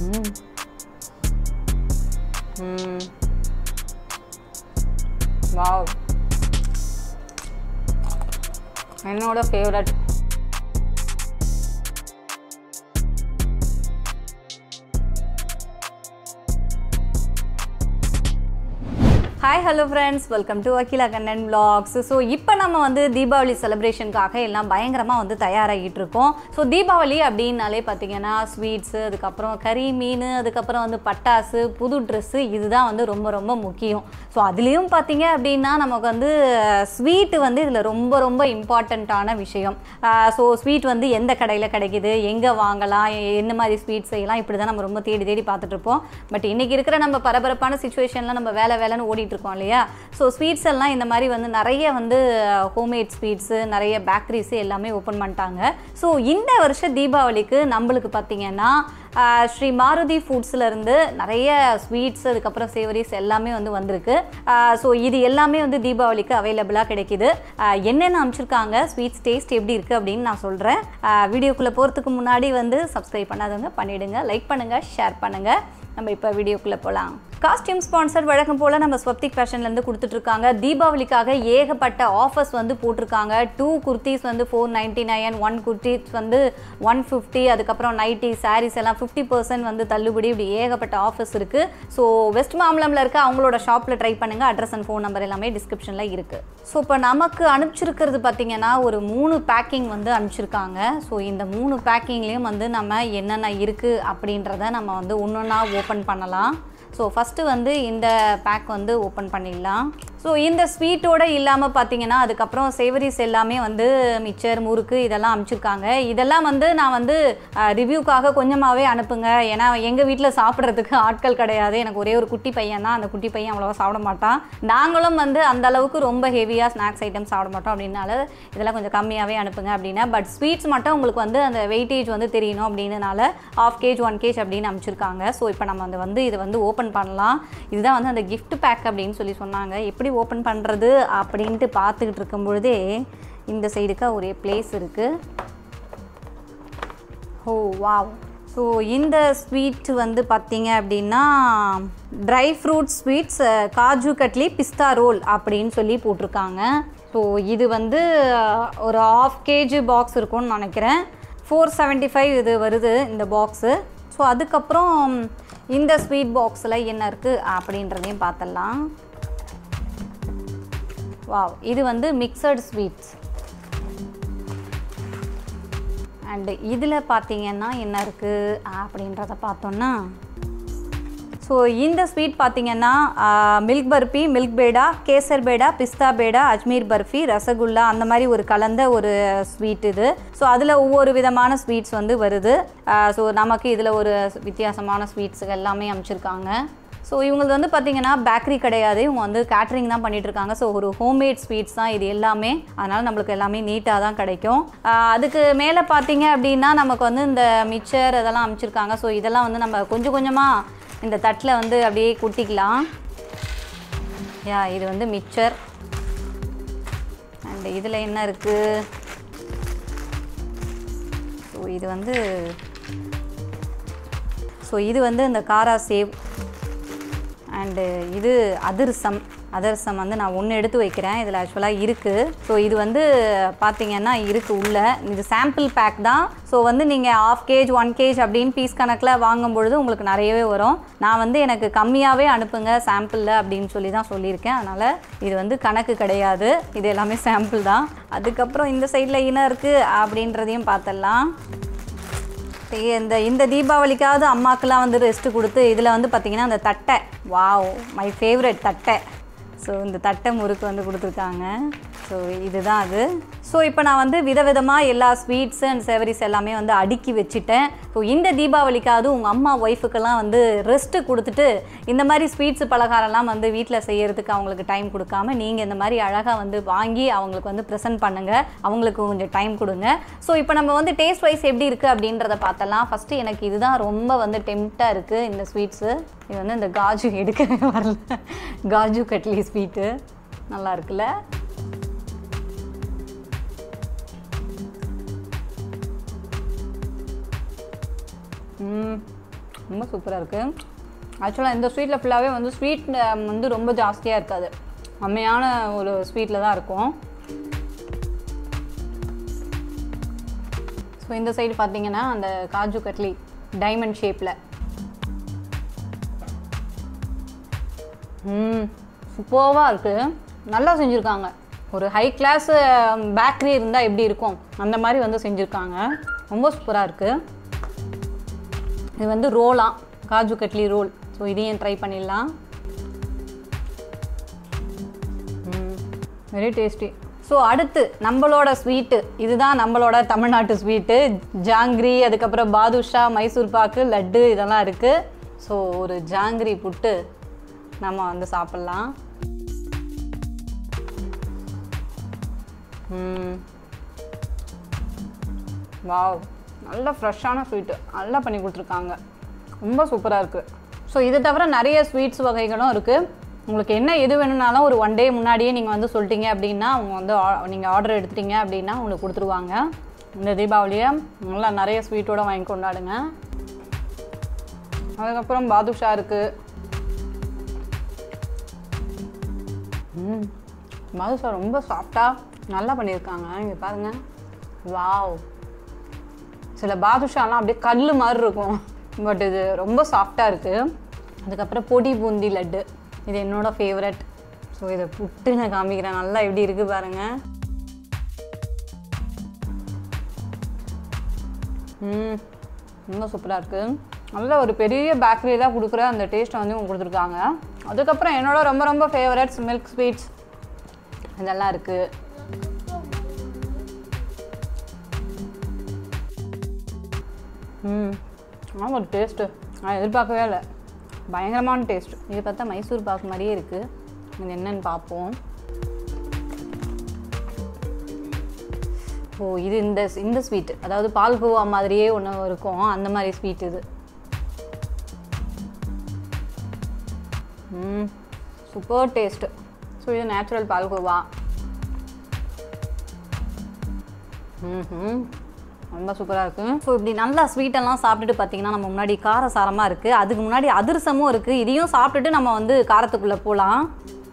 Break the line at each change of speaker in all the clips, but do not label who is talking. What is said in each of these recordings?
ம் hmm wow என்னோட favourite hi hello friends welcome to Akila Kannan vlogs so இப்போ நம்ம வந்து தீபாவளி செலிப்ரேஷனுக்காக எல்லாம் பயங்கரமாக வந்து தயாராகிட்டு இருக்கோம் ஸோ தீபாவளி அப்படின்னாலே பார்த்தீங்கன்னா ஸ்வீட்ஸு அதுக்கப்புறம் கறி மீன் அதுக்கப்புறம் வந்து பட்டாசு புது ட்ரெஸ்ஸு இதுதான் வந்து ரொம்ப ரொம்ப முக்கியம் ஸோ அதுலேயும் பார்த்தீங்க அப்படின்னா நமக்கு வந்து ஸ்வீட்டு வந்து இதில் ரொம்ப ரொம்ப இம்பார்ட்டண்ட்டான விஷயம் ஸோ ஸ்வீட் வந்து எந்த கடையில் கிடைக்குது எங்கே வாங்கலாம் எ- என்ன மாதிரி ஸ்வீட் செய்யலாம் இப்படி தான் நம்ம ரொம்ப தேடி தேடி பார்த்துட்டு இருப்போம் பட் இன்றைக்கி இருக்கிற நம்ம பரபரப்பான சுச்சுவேஷனில் நம்ம வேலை வேலைன்னு ஓடிட்டு இருக்கோம் இல்லையா ஸோ ஸ்வீட்ஸ் எல்லாம் இந்த மாதிரி வந்து நிறைய வந்து ஹோம்மேட் ஸ்வீட்ஸு நிறைய பேக்கரிஸு எல்லாமே ஓப்பன் பண்ணிட்டாங்க ஸோ இந்த வருஷ தீபாவளிக்கு நம்மளுக்கு பார்த்தீங்கன்னா ஆஹ், ஸ்ரீ மாருதி ஃபுட்ஸ்ல இருந்து நிறைய ஸ்வீட்ஸ் அதுக்கப்புறம் சேவரிஸ் எல்லாமே வந்து வந்திருக்கு ஸோ இது எல்லாமே வந்து தீபாவளிக்கு அவைலபிளாக கிடைக்குது ஆஹ், என்னென்ன அமைச்சிருக்காங்க ஸ்வீட்ஸ் டேஸ்ட் எப்படி இருக்குது அப்படின்னு நான் சொல்கிறேன் வீடியோக்குள்ளே போகிறதுக்கு முன்னாடி வந்து சப்ஸ்கிரைப் பண்ணாதவங்க பண்ணிவிடுங்க லைக் பண்ணுங்கள் ஷேர் பண்ணுங்கள் நம்ம இப்போ வீடியோக்குள்ளே போகலாம் காஸ்டியூம் ஸ்பான்சர் வழக்கம் போல் நம்ம ஸ்வப்திக் ஃபேஷன்லேருந்து கொடுத்துட்ருக்காங்க தீபாவளிக்காக ஏகப்பட்ட ஆஃபர்ஸ் வந்து போட்டிருக்காங்க டூ குர்த்திஸ் வந்து four ninety nine one kurtis வந்து ஒன் ஃபிஃப்டி அதுக்கப்புறம் நைட்டி சாரீஸ் எல்லாம் ஃபிஃப்டி பர்சன்ட் வந்து தள்ளுபடி இப்படி ஏகப்பட்ட ஆஃபர்ஸ் இருக்குது ஸோ வெஸ்ட் மாம்பலமில் இருக்க அவங்களோட ஷாப்பில் ட்ரை பண்ணுங்கள் அட்ரஸ் அண்ட் ஃபோன் நம்பர் எல்லாமே டிஸ்கிரிப்ஷனில் இருக்குது ஸோ இப்போ நமக்கு அனுப்பிச்சிருக்கிறது பார்த்தீங்கன்னா ஒரு மூணு பேக்கிங் வந்து அனுப்பிச்சிருக்காங்க ஸோ இந்த மூணு பேக்கிங்லேயும் வந்து நம்ம என்னென்ன இருக்குது அப்படின்றத நம்ம வந்து ஒன்று ஒன்றா ஓப்பன் பண்ணலாம் ஸோ ஃபஸ்ட்டு வந்து இந்த பேக் வந்து ஓப்பன் பண்ணிடலாம் ஸோ இந்த ஸ்வீட்டோட இல்லாமல் பார்த்தீங்கன்னா அதுக்கப்புறம் சேவரிஸ் எல்லாமே வந்து மிச்சர் முறுக்கு இதெல்லாம் அனுப்பிச்சிருக்காங்க இதெல்லாம் வந்து நான் வந்து ரிவ்யூக்காக கொஞ்சமாகவே அனுப்புங்க ஏன்னா எங்கள் வீட்டில் சாப்பிட்றதுக்கு ஆட்கள் கிடையாது எனக்கு ஒரே ஒரு குட்டி பையன் தான் அந்த குட்டி பையன் அவ்வளோவா சாப்பிட மாட்டான் நாங்களும் வந்து அந்த அளவுக்கு ரொம்ப ஹெவியாக ஸ்நாக்ஸ் ஐட்டம் சாப்பிட மாட்டோம் அப்படின்னால இதெல்லாம் கொஞ்சம் கம்மியாகவே அனுப்புங்க அப்படின்னா பட் ஸ்வீட்ஸ் மட்டும் உங்களுக்கு வந்து அந்த வெயிட்டேஜ் வந்து தெரியணும் அப்படின்றனால ஆஃப் கேஜ் ஒன் கேஜ் அப்படின்னு அனுப்பிச்சிருக்காங்க ஸோ இப்போ நம்ம வந்து வந்து இதை வந்து ஓப்பன் பண்ணலாம் இதுதான் வந்து அந்த gift பேக் அப்படின்னு சொல்லி சொன்னாங்க எப்படி ஓப்பன் பண்ணுறது அப்படின்ட்டு பார்த்துக்கிட்டு இருக்கும் பொழுதே இந்த சைடுக்கு ஒரு பிளேஸ் இருக்குது ஓ வாவ் ஸோ இந்த ஸ்வீட் வந்து பார்த்தீங்க அப்படின்னா dry fruit sweets kaju katli pista roll அப்படின்னு சொல்லி போட்டிருக்காங்க ஸோ இது வந்து அஹ், ஒரு ஆஃப் கேஜி பாக்ஸ் இருக்கும்னு நினைக்கிறேன் ஃபோர் செவன்ட்டி ஃபைவ் இது வருது இந்த பாக்ஸு ஸோ அதுக்கப்புறம் இந்த ஸ்வீட் பாக்ஸில் என்ன இருக்குது அப்படின்றதையும் பார்த்துடலாம் வாவ் இது வந்து மிக்சட் ஸ்வீட்ஸ் அண்டு இதில் பார்த்தீங்கன்னா என்ன இருக்குது அப்படின்றத பார்த்தோன்னா ஸோ இந்த ஸ்வீட் பார்த்தீங்கன்னா மில்க் பர்ஃபி மில்க் பேடா கேசர் பேடா பிஸ்தா பேடா அஜ்மீர் பர்ஃபி ரசகுல்லா அந்த மாதிரி ஒரு கலந்த ஒரு ஸ்வீட் இது ஸோ அதில் ஒவ்வொரு விதமான ஸ்வீட்ஸ் வந்து வருது ஸோ நமக்கு இதில் ஒரு வித்தியாசமான ஸ்வீட்ஸ் எல்லாமே அமைச்சிருக்காங்க ஸோ இவங்களுக்கு வந்து பார்த்தீங்கன்னா பேக்கரி கிடையாது இவங்க வந்து கேட்ரிங் தான் பண்ணிட்டு இருக்காங்க ஸோ ஒரு ஹோம்மேட் ஸ்வீட்ஸ் தான் இது எல்லாமே அதனால் நம்மளுக்கு எல்லாமே நீட்டாக தான் கிடைக்கும் ஆஹ் அதுக்கு மேலே பார்த்தீங்க அப்படின்னா நமக்கு வந்து இந்த மிக்சர் இதெல்லாம் அமைச்சிருக்காங்க ஸோ இதெல்லாம் வந்து நம்ம கொஞ்சம் கொஞ்சமாக இந்த தட்டில் வந்து அப்படியே குட்டிக்கலாம் யா இது வந்து மிக்சர் அண்ட் இதில் என்ன இருக்குது ஸோ இது வந்து ஸோ இது வந்து இந்த காரா சேவ் அண்டு இது அதிரசம் அதிரசம் வந்து நான் ஒன்று எடுத்து வைக்கிறேன் இதில் ஆக்சுவலாக இருக்குது ஸோ இது வந்து பார்த்தீங்கன்னா இருக்குது உள்ள இது சாம்பிள் பேக் தான் ஸோ வந்து நீங்கள் ஆஃப் கேஜ் ஒன் கேஜ் அப்படின்னு பீஸ் கணக்கில் வாங்கும் பொழுது உங்களுக்கு நிறையவே வரும் நான் வந்து எனக்கு கம்மியாகவே அனுப்புங்க சாம்பிளில் அப்படின்னு சொல்லி தான் சொல்லியிருக்கேன் அதனால் இது வந்து கணக்கு கிடையாது இது எல்லாமே சாம்பிள் தான் அதுக்கப்புறம் இந்த சைடில் என்ன இருக்குது அப்படின்றதையும் பார்த்துடலாம் சரி, இந்த இந்த தீபாவளிக்காவது அம்மாக்கெல்லாம் வந்து ரெஸ்ட் கொடுத்து இதில் வந்து பார்த்திங்கன்னா அந்த தட்டை வாவ் மை ஃபேவரட் தட்டை ஸோ இந்த தட்டை முறுக்கு வந்து கொடுத்துருக்காங்க ஸோ இதுதான் அது ஸோ இப்போ நான் வந்து விதவிதமாக எல்லா ஸ்வீட்ஸ் அண்ட் சேவரிஸ் எல்லாமே வந்து அடுக்கி வச்சுட்டேன் ஸோ இந்த தீபாவளிக்காவது உங்கள் அம்மா ஒய்ஃபுக்கெல்லாம் வந்து ரெஸ்ட்டு கொடுத்துட்டு இந்த மாதிரி ஸ்வீட்ஸ் பலகாரம்லாம் வந்து வீட்டில் செய்யறதுக்கு அவங்களுக்கு டைம் கொடுக்காம நீங்கள் இந்த மாதிரி அழகாக வந்து வாங்கி அவங்களுக்கு வந்து ப்ரெசென்ட் பண்ணுங்கள் அவங்களுக்கு கொஞ்சம் டைம் கொடுங்க ஸோ இப்போ நம்ம வந்து டேஸ்ட் வைஸ் எப்படி இருக்குது அப்படின்றத பார்த்தலாம் ஃபஸ்ட்டு எனக்கு இதுதான் ரொம்ப வந்து டெம்ட்டாக இருக்குது இந்த ஸ்வீட்ஸு இது வந்து இந்த காஜு எடுக்கவே வரல காஜு கட்லி ஸ்வீட்டு நல்லா இருக்குல்ல ம் ரொம்ப சூப்பராக இருக்குது ஆக்சுவலாக இந்த ஸ்வீட்டில் ஃபுல்லாகவே வந்து ஸ்வீட் வந்து ரொம்ப ஜாஸ்தியாக இருக்காது அம்மையான ஒரு ஸ்வீட்டில் தான் இருக்கும் ஸோ இந்த சைடு பார்த்தீங்கன்னா அந்த காஜு கட்லி டைமண்ட் ஷேப்பில் ம் சூப்பராக இருக்குது நல்லா செஞ்சுருக்காங்க ஒரு ஹை கிளாஸ் பேக்கரி இருந்தால் எப்படி இருக்கும் அந்த மாதிரி வந்து செஞ்சுருக்காங்க ரொம்ப சூப்பராக இருக்குது இது வந்து ரோலாம் காஜு கட்லி ரோல் ஸோ இதையும் ட்ரை பண்ணிடலாம் வெரி டேஸ்டி ஸோ அடுத்து நம்மளோட ஸ்வீட்டு இதுதான் நம்மளோட தமிழ்நாட்டு ஸ்வீட்டு ஜாங்கிரி அதுக்கப்புறம் பாதுஷா மைசூர் பாக்கு லட்டு இதெல்லாம் இருக்குது ஸோ ஒரு ஜாங்கிரி புட்டு நம்ம வந்து சாப்பிட்லாம் வாவ் நல்ல ஃப்ரெஷ்ஷான ஸ்வீட்டு நல்லா பண்ணி கொடுத்துருக்காங்க ரொம்ப சூப்பராக இருக்குது ஸோ இது தவிர நிறைய ஸ்வீட்ஸ் வகைகளும் இருக்குது உங்களுக்கு என்ன எது வேணும்னாலும் ஒரு ஒன் டே முன்னாடியே நீங்கள் வந்து சொல்லிட்டீங்க அப்படின்னா அவங்க வந்து நீங்கள் ஆர்டர் எடுத்துட்டீங்க அப்படின்னா உங்களுக்கு கொடுத்துருவாங்க இந்த தீபாவளியை நல்லா நிறைய ஸ்வீட்டோட வாங்கி கொண்டாடுங்க அதுக்கப்புறம் பாதுஷா இருக்குது ம் பாதுஷா ரொம்ப சாஃப்டாக நல்லா பண்ணியிருக்காங்க இங்கே பாருங்கள் வாவ் சில பாதுஷாலாம் அப்படியே கல் மாதிரி இருக்கும் பட் இது ரொம்ப சாஃப்டாக இருக்குது அதுக்கப்புறம் பொடி பூந்தி லட்டு இது என்னோட ஃபேவரட் ஸோ இதை புட்டு நான் காமிக்கிறேன் நல்லா எப்படி இருக்குது பாருங்கள் ம் ரொம்ப சூப்பராக இருக்குது நல்ல ஒரு பெரிய பேக்கரியில் கொடுக்குற அந்த டேஸ்ட்டை வந்து இவங்க கொடுத்துருக்காங்க அதுக்கப்புறம் என்னோட ரொம்ப ரொம்ப ஃபேவரட்ஸ் மில்க் ஸ்வீட்ஸ் இதெல்லாம் இருக்குது ம் ஆனால் ஒரு டேஸ்ட்டு நான் எதிர்பார்க்கவே இல்லை பயங்கரமான டேஸ்ட் இது பார்த்தா மைசூர் பாக்கு மாதிரியே இருக்குது இது என்னன்னு பார்ப்போம் ஓ இது இந்த இந்த ஸ்வீட் அதாவது பால்கோவா மாதிரியே ஒன்று இருக்கும் அந்த மாதிரி ஸ்வீட் இது ம் சூப்பர் டேஸ்ட்டு ஸோ இது நேச்சுரல் பால்கோவா ம் ரொம்ப சூப்பராக இருக்குது ஸோ இப்படி நல்லா ஸ்வீட்டெல்லாம் சாப்பிட்டுட்டு பார்த்தீங்கன்னா நம்ம முன்னாடி காரசாரமாக இருக்குது அதுக்கு முன்னாடி அதிரசமும் இருக்குது இதையும் சாப்பிட்டுட்டு நம்ம வந்து காரத்துக்குள்ளே போகலாம்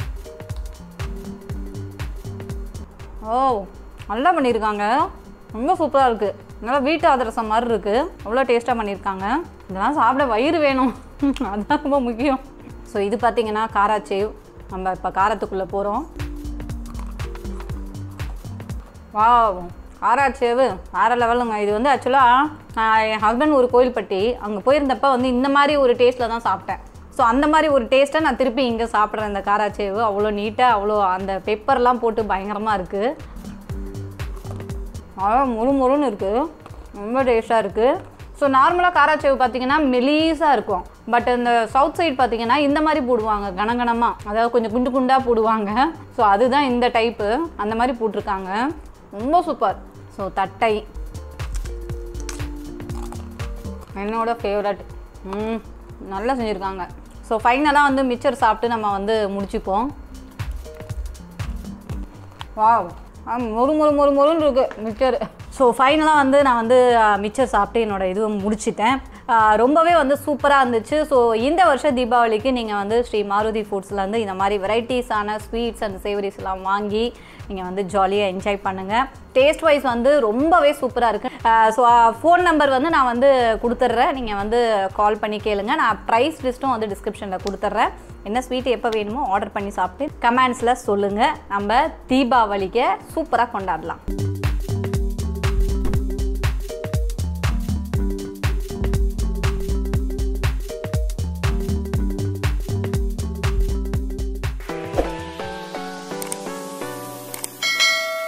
ஓ நல்லா பண்ணியிருக்காங்க ரொம்ப சூப்பராக இருக்குது நல்லா வீட்டு அதிரசம் மாதிரி இருக்குது அவ்வளோ டேஸ்ட்டாக பண்ணியிருக்காங்க இதெல்லாம் சாப்பிட வயிறு வேணும் அதுதான் ரொம்ப முக்கியம் ஸோ இது பார்த்தீங்கன்னா காராச்சேவ் நம்ம இப்போ காரத்துக்குள்ளே போகிறோம் வா ஆராய்ச்சியவு வேறு லெவலுங்க இது வந்து ஆக்சுவலாக என் ஹஸ்பண்ட் ஒரு கோயில்பட்டி அங்கே போயிருந்தப்ப வந்து இந்த மாதிரி ஒரு டேஸ்ட்டில் தான் சாப்பிட்டேன் ஸோ அந்த மாதிரி ஒரு டேஸ்ட்டை நான் திருப்பி இங்கே சாப்பிட்றேன் இந்த காராச்சேவு அவ்வளோ நீட்டாக அவ்வளோ அந்த பெப்பர்லாம் போட்டு பயங்கரமாக இருக்குது அவ்வளோ முறு முறுன்னு இருக்குது ரொம்ப டேஸ்ட்டாக இருக்குது ஸோ நார்மலாக காராச்சேவு பார்த்தீங்கன்னா மெலீஸாக இருக்கும் பட் இந்த சவுத் சைடு பார்த்தீங்கன்னா இந்த மாதிரி போடுவாங்க கனகனமாக அதாவது கொஞ்சம் குண்டு குண்டாக போடுவாங்க ஸோ அதுதான் இந்த டைப்பு அந்த மாதிரி போட்டிருக்காங்க ரொம்ப சூப்பர் ஸோ தட்டை என்னோட ஃபேவரட் ம் நல்லா செஞ்சுருக்காங்க ஸோ ஃபைனலாக வந்து மிச்சர் சாப்பிட்டு நம்ம வந்து முடிச்சுப்போம் வாவ் ஆ மொறு மொறு மொறு மொறுன்னு இருக்குது மிச்சர் ஸோ ஃபைனலாக வந்து நான் வந்து மிச்சர் சாப்பிட்டு என்னோடய இது முடிச்சிட்டேன் ஆ, ரொம்பவே வந்து சூப்பராக இருந்துச்சு ஸோ இந்த வருஷம் தீபாவளிக்கு நீங்கள் வந்து ஸ்ரீ மாருதி ஃபுட்ஸ்லேருந்து இந்த மாதிரி வெரைட்டிஸான ஸ்வீட்ஸ் அண்ட் சேவரிஸ் எல்லாம் வாங்கி நீங்கள் வந்து ஜாலியாக என்ஜாய் பண்ணுங்கள் டேஸ்ட் வைஸ் வந்து ரொம்பவே சூப்பராக இருக்குது ஸோ ஃபோன் நம்பர் வந்து நான் வந்து கொடுத்துட்றேன் நீங்கள் வந்து கால் பண்ணி கேளுங்க நான் ப்ரைஸ் லிஸ்ட்டும் வந்து டிஸ்கிரிப்ஷனில் கொடுத்துட்றேன் என்ன ஸ்வீட் எப்போ வேணுமோ ஆர்டர் பண்ணி சாப்பிட்டு கமெண்ட்ஸில் சொல்லுங்கள் நம்ம தீபாவளிக்கு சூப்பராக கொண்டாடலாம்